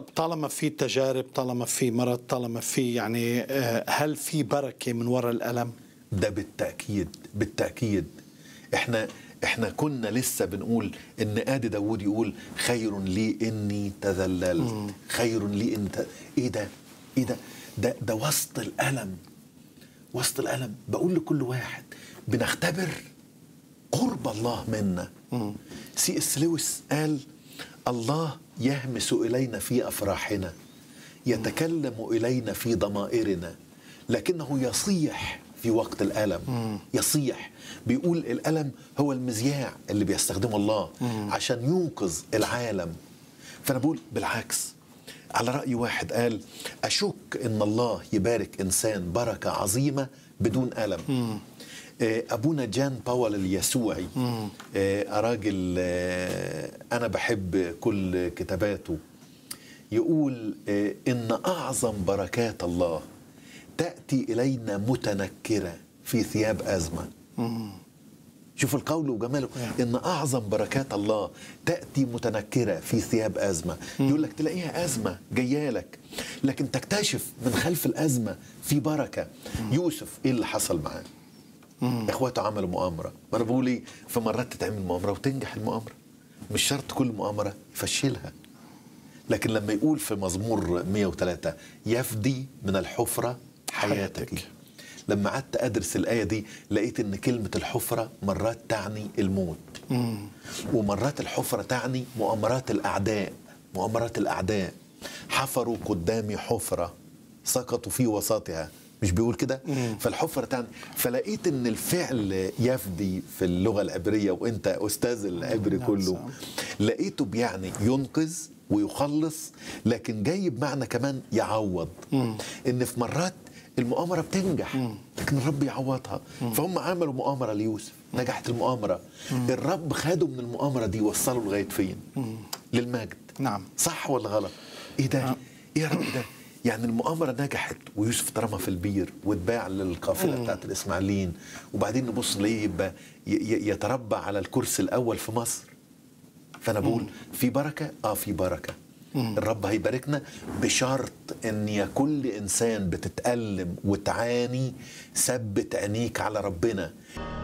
طب طالما في تجارب طالما في مرض طالما في يعني آه، هل في بركه من وراء الالم ده بالتاكيد بالتاكيد احنا احنا كنا لسه بنقول ان ادي داوود يقول خير لي اني تذللت خير لي ان ت... ايه ده ايه ده ده ده وسط الالم وسط الالم بقول لكل واحد بنختبر قرب الله منا سي اس لويس قال الله يهمس الينا في افراحنا يتكلم الينا في ضمائرنا لكنه يصيح في وقت الالم يصيح بيقول الالم هو المذياع اللي بيستخدمه الله عشان ينقذ العالم فانا بقول بالعكس على راي واحد قال اشك ان الله يبارك انسان بركه عظيمه بدون الم آه، ابونا جان باول اليسوعي آه، راجل آه، انا بحب كل كتاباته يقول آه، ان اعظم بركات الله تاتي الينا متنكره في ثياب ازمه شوف القول وجماله ان اعظم بركات الله تاتي متنكره في ثياب ازمه يقول لك تلاقيها ازمه جايه لك لكن تكتشف من خلف الازمه في بركه يوسف ايه اللي حصل معاه اخواته عملوا مؤامره ما انا بقول ايه في مرات تتعمل مؤامره وتنجح المؤامره مش شرط كل مؤامره يفشلها لكن لما يقول في مزمور 103 يفدي من الحفره حياتك, حياتك. لما قعدت ادرس الايه دي لقيت ان كلمه الحفره مرات تعني الموت ومرات الحفره تعني مؤامرات الاعداء مؤامرات الاعداء حفروا قدامي حفره سقطوا في وسطها مش بيقول كده فالحفره تعني فلقيت ان الفعل يفدي في اللغه العبريه وانت استاذ العبري نعم، كله صح. لقيته بيعني ينقذ ويخلص لكن جاي بمعنى كمان يعوض ان في مرات المؤامرة بتنجح لكن الرب يعوضها فهم عملوا مؤامرة ليوسف نجحت المؤامرة الرب خده من المؤامرة دي وصله لغاية فين للمجد نعم. صح ولا غلط ايه ده نعم. ايه يا رب ده يعني المؤامرة نجحت ويوسف اترمى في البير واتباع للقافلة بتاعت الإسماعيليين وبعدين نبص ليه يبقى ي- ي- يتربع على الكرسي الأول في مصر فانا بقول في بركه اه في بركه الرب هيباركنا بشرط ان يا كل انسان بتتالم وتعاني ثبت عينيك على ربنا